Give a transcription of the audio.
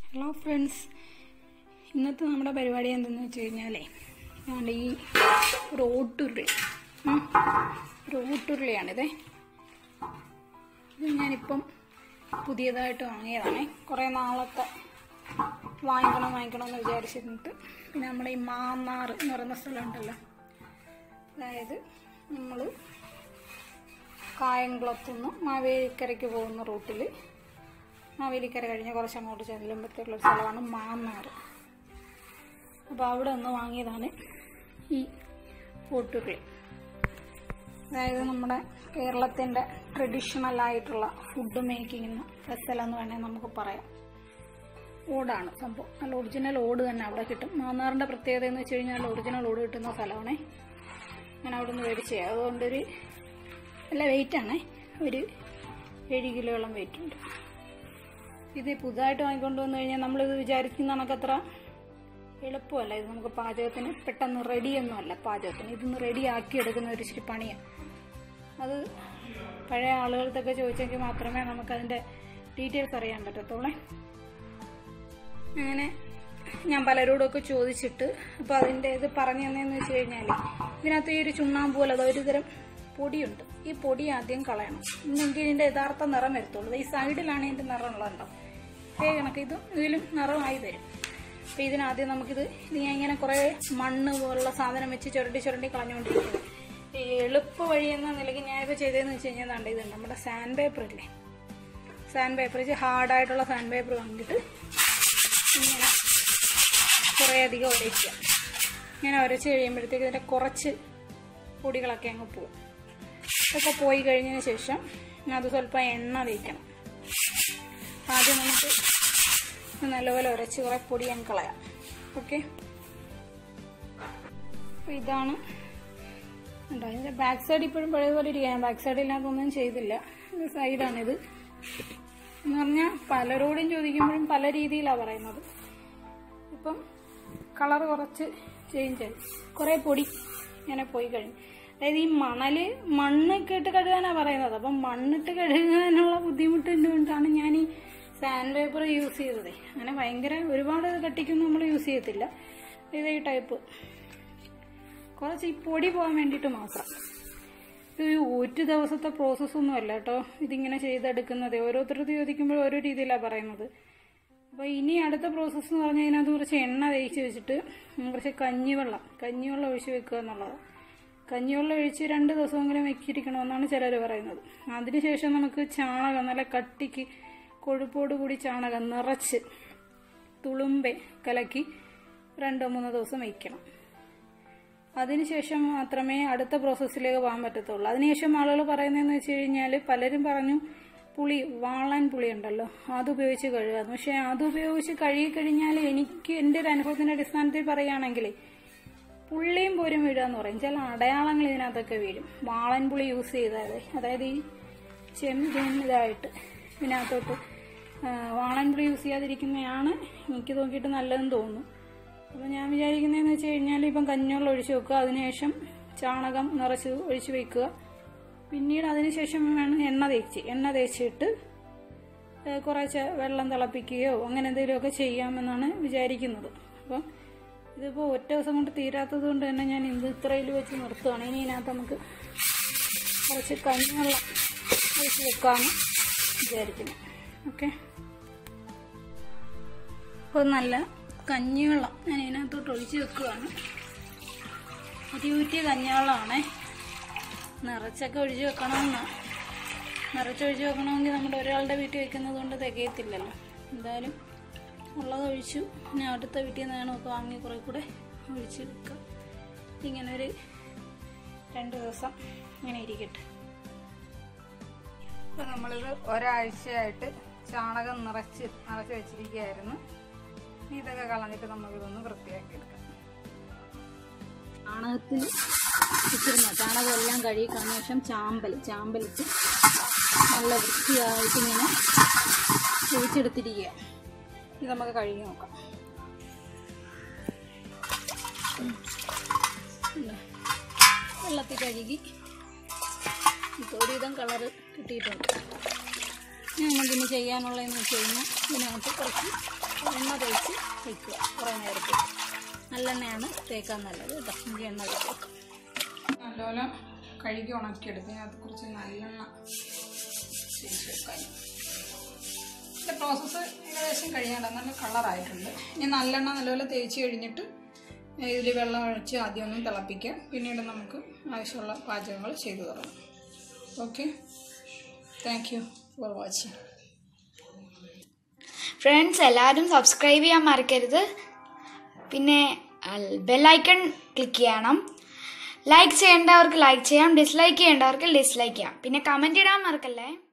Hello friends ഇന്നത്തെ നമ്മുടെ പരിപാടി എന്തെന്ന് വെച്ച് കഴിഞ്ഞാലേ നമ്മുടെ ഈ റോട്ടുരുളി ഉം, റോട്ടുരുളിയാണിതേ ഇത് ഞാനിപ്പം പുതിയതായിട്ട് വാങ്ങിയതാണേ കുറേ നാളത്തെ വാങ്ങിക്കണം വാങ്ങിക്കണം എന്ന് വിചാരിച്ചിരുന്നിട്ട് പിന്നെ നമ്മുടെ ഈ മാന്നാർ എന്ന് പറയുന്ന സ്ഥലമുണ്ടല്ലോ അതായത് നമ്മൾ കായംകുളത്തുനിന്ന് മാവേലിക്കരയ്ക്ക് പോകുന്ന റൂട്ടിൽ മാവേലിക്കര കഴിഞ്ഞ് കുറച്ച് അങ്ങോട്ട് ചെല്ലുമ്പോഴത്തേക്കുള്ള ഒരു സ്ഥലമാണ് മാന്നാർ അപ്പോൾ അവിടെ ഒന്ന് വാങ്ങിയതാണ് ഈ ഓട്ടുരുളി അതായത് നമ്മുടെ കേരളത്തിൻ്റെ ട്രഡീഷണൽ ആയിട്ടുള്ള ഫുഡ് മേക്കിങ്ങിന് വെസലെന്ന് വേണമെങ്കിൽ നമുക്ക് പറയാം ഓടാണ് സംഭവം നല്ല ഒറിജിനൽ ഓട് തന്നെ അവിടെ കിട്ടും മാന്നാറിൻ്റെ പ്രത്യേകത എന്ന് വെച്ച് കഴിഞ്ഞാൽ ഒറിജിനൽ ഓട് കിട്ടുന്ന സ്ഥലമാണേ ഞാൻ അവിടെ നിന്ന് മേടിച്ചേ അതുകൊണ്ടൊരു നല്ല വെയിറ്റാണേ ഒരു ഏഴ് കിലോയോളം വെയിറ്റ് ഉണ്ട് ഇത് പുതുതായിട്ട് വാങ്ങിക്കൊണ്ട് വന്നു കഴിഞ്ഞാൽ നമ്മളിത് വിചാരിക്കുന്ന കണക്കത്ര എളുപ്പമല്ല ഇത് നമുക്ക് പാചകത്തിന് പെട്ടെന്ന് റെഡിയൊന്നുമല്ല പാചകത്തിന് ഇതൊന്ന് റെഡി ആക്കി എടുക്കുന്ന ഒരു ഇച്ചിരി പണിയാണ് അത് പഴയ ആളുകൾക്കൊക്കെ ചോദിച്ചെങ്കിൽ മാത്രമേ നമുക്കതിൻ്റെ ഡീറ്റെയിൽസ് അറിയാൻ പറ്റത്തുള്ളേ അങ്ങനെ ഞാൻ പലരോടൊക്കെ ചോദിച്ചിട്ട് അപ്പോൾ അതിൻ്റെ ഇത് പറഞ്ഞു തന്നതെന്ന് വെച്ച് കഴിഞ്ഞാൽ ഇതിനകത്ത് ഈ ഒരു ചുണ്ണാമ്പ് പോലെ അത് ഒരു തരം പൊടിയുണ്ട് ഈ പൊടി ആദ്യം കളയണം എന്നെങ്കിൽ ഇതിൻ്റെ യഥാർത്ഥ നിറം വരത്തുള്ളൂ ഈ സൈഡിലാണ് ഇതിൻ്റെ നിറം ഉള്ളതുണ്ടോ അതേ കണക്ക് ഇതും ഇതിലും നിറമായി വരും അപ്പോൾ ഇതിനാദ്യം നമുക്കിത് ഇത് ഞാൻ ഇങ്ങനെ കുറേ മണ്ണ് പോലുള്ള സാധനം വെച്ച് ചുരണ്ടി ചുരണ്ടി കളഞ്ഞുകൊണ്ടിരിക്കുന്നത് ഈ എളുപ്പ വഴി എന്ന നിലയ്ക്ക് ഞാനിപ്പോൾ ചെയ്തതെന്ന് വെച്ച് കഴിഞ്ഞാൽ ദാണ്ട ഇത് നമ്മുടെ സാൻഡ് പേപ്പർ ഇല്ലേ സാൻഡ് പേപ്പർ ഹാർഡായിട്ടുള്ള സാൻഡ് പേപ്പർ വാങ്ങിയിട്ട് ഇങ്ങനെ കുറേ അധികം ഉരയ്ക്കുക ഇങ്ങനെ ഉരച്ച് കഴിയുമ്പോഴത്തേക്ക് ഇതിൻ്റെ കുറച്ച് പൊടികളൊക്കെ അങ്ങ് പോകും ഇതൊക്കെ പോയി കഴിഞ്ഞതിന് ശേഷം അത് സ്വല്പം എണ്ണ തേക്കണം ആദ്യം നമുക്ക് ഇത് നല്ലപോലെ ഉരച്ച് കുറേ പൊടി അങ്ങ് കളയാം ഓക്കെ അപ്പോൾ ഇതാണ് ഉണ്ടോ ഇതിൻ്റെ ബാക്ക് സൈഡ് ഇപ്പോഴും പഴയപോലെ ഇരിക്കുകയാണ് ബാക്ക് സൈഡില്ലാത്തൊന്നും ചെയ്തില്ല ഇത് സൈഡാണിത് എന്ന് പറഞ്ഞാൽ പലരോടും ചോദിക്കുമ്പോഴും പല രീതിയിലാണ് പറയുന്നത് ഇപ്പം കളർ കുറച്ച് ചേഞ്ച് ആയി കുറേ പൊടി ഇങ്ങനെ പോയി കഴിഞ്ഞു അതായത് ഈ മണല് മണ്ണൊക്കെ ഇട്ട് കഴുകാനാണ് പറയുന്നത് അപ്പം മണ്ണിട്ട് കഴുകാനുള്ള ബുദ്ധിമുട്ടുണ്ട് കൊണ്ടാണ് ഞാൻ ഈ സാൻഡ് പേപ്പർ യൂസ് ചെയ്തത് അങ്ങനെ ഭയങ്കര ഒരുപാട് കട്ടിക്കൊന്നും നമ്മൾ യൂസ് ചെയ്യത്തില്ല ഇത് ഈ ടൈപ്പ് കുറച്ച് ഈ പൊടി പോകാൻ വേണ്ടിയിട്ട് മാത്രം ഇത് ഒരു ഒരു ദിവസത്തെ പ്രോസസ്സൊന്നും അല്ല കേട്ടോ ഇതിങ്ങനെ ചെയ്തെടുക്കുന്നത് ഓരോരുത്തരത്ത് ചോദിക്കുമ്പോൾ ഓരോ രീതിയിലാണ് പറയുന്നത് അപ്പോൾ ഇനി അടുത്ത പ്രോസസ്സ് എന്ന് പറഞ്ഞാൽ അതിനകത്ത് കുറച്ച് എണ്ണ തേച്ച് വെച്ചിട്ട് കുറച്ച് കഞ്ഞിവെള്ളം കഞ്ഞിവെള്ളം ഒഴിച്ച് വെക്കുക എന്നുള്ളത് കഞ്ഞിവെള്ളം ഒഴിച്ച് രണ്ട് ദിവസമെങ്കിലും വെക്കിയിരിക്കണമെന്നാണ് ചിലർ പറയുന്നത് അതിനുശേഷം നമുക്ക് ചാണകം നല്ല കട്ടിക്ക് കൊഴുപ്പോട് കൂടി ചാണകം നിറച്ച് തുളുമ്പെ കലക്കി രണ്ടോ മൂന്നോ ദിവസം വയ്ക്കണം അതിനുശേഷം മാത്രമേ അടുത്ത പ്രോസസ്സിലേക്ക് പോകാൻ പറ്റത്തുള്ളൂ അതിനുശേഷം ആളുകൾ പറയുന്നതെന്ന് വെച്ച് കഴിഞ്ഞാൽ പലരും പറഞ്ഞു പുളി വാളാൻ പുളി ഉണ്ടല്ലോ അത് ഉപയോഗിച്ച് കഴുകാന്ന് പക്ഷെ അത് ഉപയോഗിച്ച് കഴുകി കഴിഞ്ഞാൽ എനിക്ക് എൻ്റെ ഒരു അനുഭവത്തിന്റെ അടിസ്ഥാനത്തിൽ പറയുകയാണെങ്കിൽ പുള്ളിയും പോരും വീഴുക എന്ന് പറയും ചില അടയാളങ്ങൾ ഇതിനകത്തൊക്കെ വീഴും വാളൻ പുളി യൂസ് ചെയ്താൽ അതായത് ഈ ചെമ്പിൻ ഇതായിട്ട് ഇതിനകത്തോട്ട് ആ, വാളൻ പുളി യൂസ് ചെയ്യാതിരിക്കുന്നതാണ് എനിക്ക് നോക്കിയിട്ട് നല്ലതെന്ന് തോന്നുന്നു അപ്പോൾ ഞാൻ വിചാരിക്കുന്നതെന്ന് വെച്ച് കഴിഞ്ഞാൽ ഇപ്പം കഞ്ഞിവെള്ളം ഒഴിച്ച് വെക്കുക അതിനുശേഷം ചാണകം നിറച്ച് ഒഴിച്ച് വെക്കുക പിന്നീട് അതിനുശേഷം വേണം എണ്ണ തേച്ച് എണ്ണ തേച്ചിട്ട് ഏഹ് കുറച്ച് വെള്ളം തിളപ്പിക്കുകയോ അങ്ങനെ എന്തെങ്കിലുമൊക്കെ ചെയ്യാമെന്നാണ് വിചാരിക്കുന്നത് അപ്പം ഇതിപ്പോൾ ഒറ്റ ദിവസം കൊണ്ട് തീരാത്തത് കൊണ്ട് തന്നെ ഞാൻ ഇത് ഇത്രയിൽ വെച്ച് നിർത്തുകയാണ് ഇനി ഇതിനകത്ത് നമുക്ക് കുറച്ച് കഞ്ഞിവെള്ളം ഒഴിച്ച് വെക്കാമെന്ന് വിചാരിക്കുന്നു ഓക്കെ അപ്പോൾ നല്ല കഞ്ഞിവെള്ളം ഞാൻ ഇതിനകത്തോട്ട് ഒഴിച്ച് വെക്കുകയാണ് അരിയൂറ്റിയ കഞ്ഞിവെള്ളമാണേ നിറച്ചൊക്കെ ഒഴിച്ച് വെക്കണമെന്ന് നിറച്ചൊഴിച്ച് വെക്കണമെങ്കിൽ നമ്മുടെ ഒരാളുടെ വീട്ടിൽ വെക്കുന്നത് കൊണ്ട് തികയത്തില്ലല്ലോ എന്തായാലും ഉള്ളത് ഒഴിച്ചു പിന്നെ അടുത്ത വീട്ടിൽ നിന്ന് വേണമൊക്കെ വാങ്ങി കുറേ കൂടെ ഒഴിച്ച് വെക്കുക ഇങ്ങനെ ഒരു രണ്ട് ദിവസം ഇങ്ങനെ ഇരിക്കട്ടെ ഇപ്പം നമ്മളിത് ഒരാഴ്ചയായിട്ട് ചാണകം നിറച്ച് നിറച്ച് വെച്ചിരിക്കുകയായിരുന്നു ഇനി ഇതൊക്കെ കളഞ്ഞിട്ട് നമുക്കിതൊന്ന് വൃത്തിയാക്കി എടുക്കാം ചാണകത്തിൽ ഇച്ചിരുന്ന ചാണകം എല്ലാം കഴുകി കളഞ്ഞ ശേഷം ചാമ്പൽ ചാമ്പലിട്ട് നല്ല വൃത്തിയായിട്ട് ഇങ്ങനെ ഒഴിച്ചെടുത്തിരിക്കുക ഇത് നമുക്ക് കഴുകി നോക്കാം ഉം. ഇല്ല. വെള്ളത്തിൽ കഴുകി ഇപ്പോൾ ഒരുവിധം കളറ് കിട്ടിയിട്ടുണ്ട് ഇനി നമുക്കിനി ചെയ്യാനുള്ളതെന്ന് വെച്ച് കഴിഞ്ഞാൽ ഇതിനകത്ത് കുറച്ച് എണ്ണ വയ്ക്കുക കുറേ നേരത്തേക്ക് നല്ലെണ്ണയാണ് തേക്കാൻ നല്ലത് കേട്ടോ നമുക്ക് എണ്ണ വെച്ചേക്കാം നല്ലപോലെ കഴുകി ഉണക്കിയെടുത്ത് അതിനകത്ത് കുറച്ച് നല്ലെണ്ണ തേച്ച് വെക്കാൻ ഇതിൻ്റെ പ്രോസസ്സ് ഏകദേശം കഴിയാണ്ട് നല്ല കളറായിട്ടുണ്ട് ഇനി നല്ലെണ്ണ നല്ലപോലെ തേച്ച് കഴിഞ്ഞിട്ട് ഇതിൽ വെള്ളം ഒഴിച്ച് ആദ്യം ഒന്ന് തിളപ്പിക്കുക പിന്നീട് നമുക്ക് ആവശ്യമുള്ള പാചകങ്ങൾ ചെയ്തു തുടങ്ങാം okay thank you for watching friends എല്ലാവരും സബ്സ്ക്രൈബ് ചെയ്യാൻ മറക്കരുത് പിന്നെ ബെല്ലൈക്കൺ ക്ലിക്ക് ചെയ്യണം ലൈക്ക് ചെയ്യേണ്ടവർക്ക് ലൈക്ക് ചെയ്യാം ഡിസ്ലൈക്ക് ചെയ്യേണ്ടവർക്ക് ഡിസ്ലൈക്ക് ചെയ്യാം പിന്നെ കമൻറ്റ് ഇടാൻ മറക്കല്ലേ